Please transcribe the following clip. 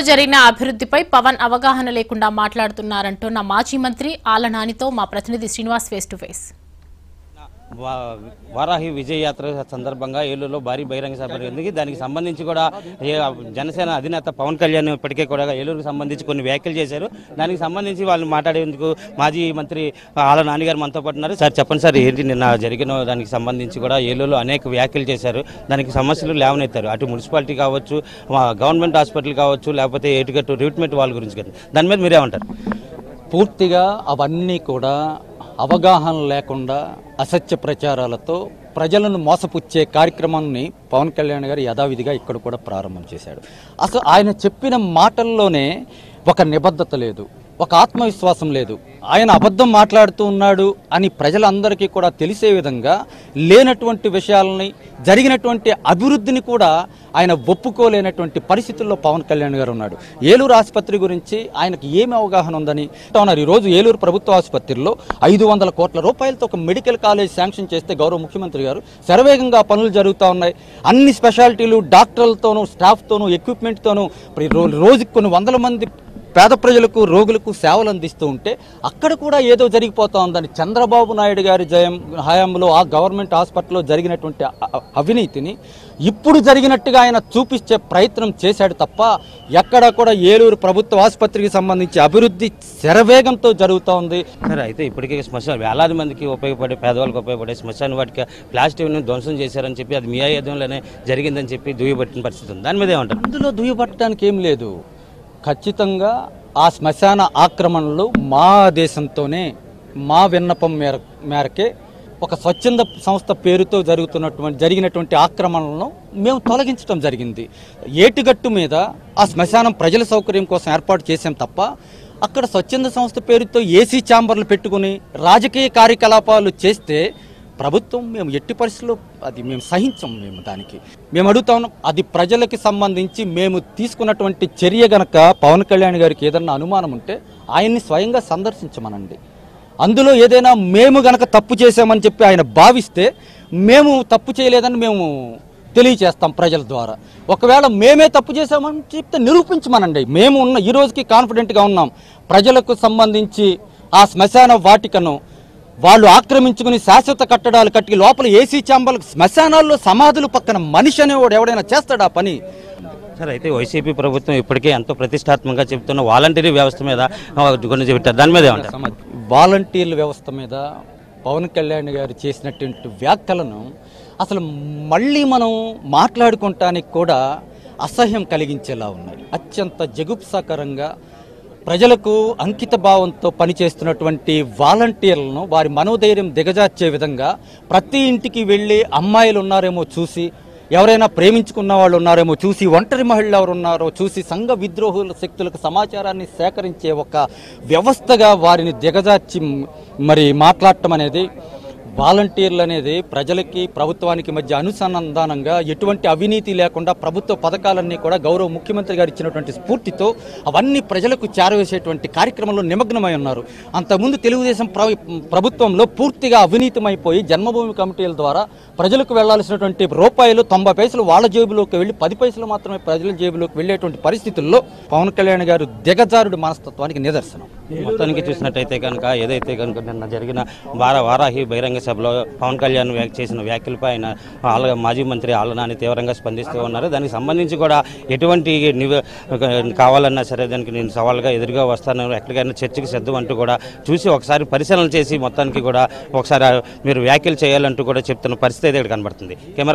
జరిగిన అభివృద్ధిపై పవన్ అవగాహన లేకుండా మాట్లాడుతున్నారంటున్న మాజీ మంత్రి ఆల నానితో మా ప్రతినిధి శ్రీనివాస్ ఫేస్ టు ఫేస్ వా- వారాహి విజయ యాత్ర సందర్భంగా ఏలూరులో భారీ బహిరంగ సభ జరిగింది దానికి సంబంధించి కూడా ఏ- జనసేన అధినేత పవన్ కళ్యాణ్ ఇప్పటికే కూడా ఏలూరుకు సంబంధించి కొన్ని వ్యాఖ్యలు చేశారు దానికి సంబంధించి వాళ్ళు మాట్లాడేందుకు మాజీ మంత్రి ఆల నాన్నగారు మనతో పాటు ఉన్నారు సార్ చెప్పండి సార్ ఏంటి నిన్న జరిగిన దానికి సంబంధించి కూడా ఏలూరులో అనేక వ్యాఖ్యలు చేశారు దానికి సమస్యలు లేవనెత్తారు అటు మున్సిపాలిటీ కావచ్చు మా గవర్నమెంట్ హాస్పిటల్ కావచ్చు లేకపోతే ఏటుగట్టు రిక్రూట్మెంట్ వాళ్ళ గురించి కానీ దాని మీద మీరేమంటారు పూర్తిగా అవన్నీ కూడా అవగాహన లేకుండా అసత్య ప్రచారాలతో ప్రజలను మోసపుచ్చే కార్యక్రమాన్ని పవన్ కళ్యాణ్ గారు యథావిధిగా ఇక్కడ కూడా ప్రారంభం చేశాడు అసలు ఆయన చెప్పిన మాటల్లోనే ఒక నిబద్ధత లేదు ఒక ఆత్మవిశ్వాసం లేదు ఆయన అబద్ధం మాట్లాడుతూ ఉన్నాడు అని ప్రజలందరికీ కూడా తెలిసే విధంగా లేనటువంటి విషయాలని జరిగినటువంటి అభివృద్ధిని కూడా ఆయన ఒప్పుకోలేనటువంటి పరిస్థితుల్లో పవన్ కళ్యాణ్ గారు ఉన్నాడు ఏలూరు ఆసుపత్రి గురించి ఆయనకి ఏమి అవగాహన ఉందని ఉన్నారు ఈరోజు ఏలూరు ప్రభుత్వ ఆసుపత్రిలో ఐదు వందల కోట్ల రూపాయలతో ఒక మెడికల్ కాలేజ్ శాంక్షన్ చేస్తే గౌరవ ముఖ్యమంత్రి గారు శరవేగంగా పనులు జరుగుతూ ఉన్నాయి అన్ని స్పెషాలిటీలు డాక్టర్లతోనూ స్టాఫ్తోనూ ఎక్విప్మెంట్తోనూ ఇప్పుడు ఈ రో- రోజుకి కొన్ని వందల మంది పేద ప్రజలకు రోగులకు సేవలు అందిస్తూ ఉంటే అక్కడ కూడా ఏదో జరిగిపోతా ఉందని చంద్రబాబు నాయుడు గారి జయం హయాంలో ఆ గవర్నమెంట్ హాస్పిటల్లో జరిగినటువంటి అ- అ- అవినీతిని ఇప్పుడు జరిగినట్టుగా ఆయన చూపించే ప్రయత్నం చేశాడు తప్ప ఎక్కడ కూడా ఏలూరు ప్రభుత్వ ఆసుపత్రికి సంబంధించి అభివృద్ధి శరవేగంతో జరుగుతూ ఉంది సరే అయితే ఇప్పటికే శ్మశాన వేలాది మందికి ఉపయోగపడే పేదవాళ్ళకి ఉపయోగపడే శ్మశాన వాటికి ప్లాస్టిక్ని ధ్వంసం చేశారని చెప్పి అది మీ ఆయుధంలోనే జరిగిందని చెప్పి దుయ్యబట్టిన పరిస్థితి ఉంది దాని మీద ఏమంటారు అందులో దుయ్యబట్టడానికి ఏం లేదు ఖచ్చితంగా ఆ శ్మశాన ఆక్రమణలు మా దేశంతోనే మా విన్నపం మేర మేరకే ఒక స్వచ్ఛంద సంస్థ పేరుతో జరుగుతున్నటువంటి జరిగినటువంటి ఆక్రమణలను మేము తొలగించడం జరిగింది ఏటుగట్టు మీద ఆ శ్మశానం ప్రజల సౌకర్యం కోసం ఏర్పాటు చేశాం తప్ప అక్కడ స్వచ్ఛంద సంస్థ పేరుతో ఏసీ ఛాంబర్లు పెట్టుకుని రాజకీయ కార్యకలాపాలు చేస్తే ప్రభుత్వం మేము ఎట్టి పరిస్థితుల్లో అది మేము సహించం మేము దానికి మేము అడుగుతా ఉన్నాం అది ప్రజలకి సంబంధించి మేము తీసుకున్నటువంటి చర్య గనక పవన్ కళ్యాణ్ గారికి ఏదన్నా అనుమానం ఉంటే ఆయన్ని స్వయంగా సందర్శించమనండి అందులో ఏదైనా మేము గనక తప్పు చేశామని చెప్పి ఆయన భావిస్తే మేము తప్పు చేయలేదని మేము తెలియచేస్తాం ప్రజల ద్వారా ఒకవేళ మేమే తప్పు చేశామని చెప్తే నిరూపించమనండి మేము ఉన్న ఈ రోజుకి కాన్ఫిడెంట్గా ఉన్నాం ప్రజలకు సంబంధించి ఆ శ్మశాన వాటికను వాళ్ళు ఆక్రమించుకుని శాశ్వత కట్టడాలు కట్టి లోపల ఏసీ చాంబర్లకు శ్మశానాల్లో సమాధులు పక్కన మనిషి అనేవాడు ఎవడైనా చేస్తాడా ఆ పని సరే అయితే వైసీపీ ప్రభుత్వం ఇప్పటికే ఎంతో ప్రతిష్టాత్మకంగా చెప్తున్న వాలంటీరీ వ్యవస్థ మీద ఆ, కొన్ని చెప్పారు దాని మీద ఏమంటారు వాలంటీర్ల వ్యవస్థ మీద పవన్ కళ్యాణ్ గారు చేసినటువంటి వ్యాఖ్యలను అసలు మళ్ళీ మనం మాట్లాడుకోవటానికి కూడా అసహ్యం కలిగించేలా ఉన్నాయి అత్యంత జగుప్సాకరంగా ప్రజలకు అంకిత భావంతో పనిచేస్తున్నటువంటి వాలంటీర్లను వారి మనోధైర్యం దిగజార్చే విధంగా ప్రతి ఇంటికి వెళ్ళి అమ్మాయిలు ఉన్నారేమో చూసి ఎవరైనా ప్రేమించుకున్న వాళ్ళు ఉన్నారేమో చూసి ఒంటరి మహిళలు ఎవరు ఉన్నారో చూసి సంఘ విద్రోహుల శక్తులకు సమాచారాన్ని సేకరించే ఒక వ్యవస్థగా వారిని దిగజార్చి మరి మాట్లాడటం అనేది వాలంటీర్లు అనేది ప్రజలకి ప్రభుత్వానికి మధ్య అనుసంధానంగా ఎటువంటి అవినీతి లేకుండా ప్రభుత్వ పథకాలన్నీ కూడా గౌరవ ముఖ్యమంత్రి గారు ఇచ్చినటువంటి స్ఫూర్తితో అవన్నీ ప్రజలకు చేరవేసేటువంటి కార్యక్రమంలో నిమగ్నమై ఉన్నారు అంతకుముందు తెలుగుదేశం ప్ర- ప్రభుత్వంలో పూర్తిగా అవినీతిమైపోయి జన్మభూమి కమిటీల ద్వారా ప్రజలకు వెళ్లాల్సినటువంటి రూపాయలు తొంభై పైసలు వాళ్ళ జేబులోకి వెళ్ళి పది పైసలు మాత్రమే ప్రజల జేబులోకి వెళ్ళేటువంటి పరిస్థితుల్లో పవన్ కళ్యాణ్ గారు దిగజారుడు మనస్తత్వానికి నిదర్శనం మొత్తానికి చూసినట్టయితే కనుక ఏదైతే కనుక నిన్న జరిగిన వార వారాహి బహిరంగ సభలో పవన్ కళ్యాణ్ వ్యాఖ్య చేసిన వ్యాఖ్యలపై ఆయన ఆల మాజీ మంత్రి ఆలనాని తీవ్రంగా స్పందిస్తూ ఉన్నారు దానికి సంబంధించి కూడా ఎటువంటి నివ కావాలన్నా సరే దానికి నేను సవాల్గా ఎదురుగా వస్తాను ఎక్కడికైనా చర్చకి సిద్ధం అంటూ కూడా చూసి ఒకసారి పరిశీలన చేసి మొత్తానికి కూడా ఒకసారి మీరు వ్యాఖ్యలు చేయాలంటూ కూడా చెప్తున్న పరిస్థితి అయితే ఇక్కడ కనబడుతుంది కెమెరా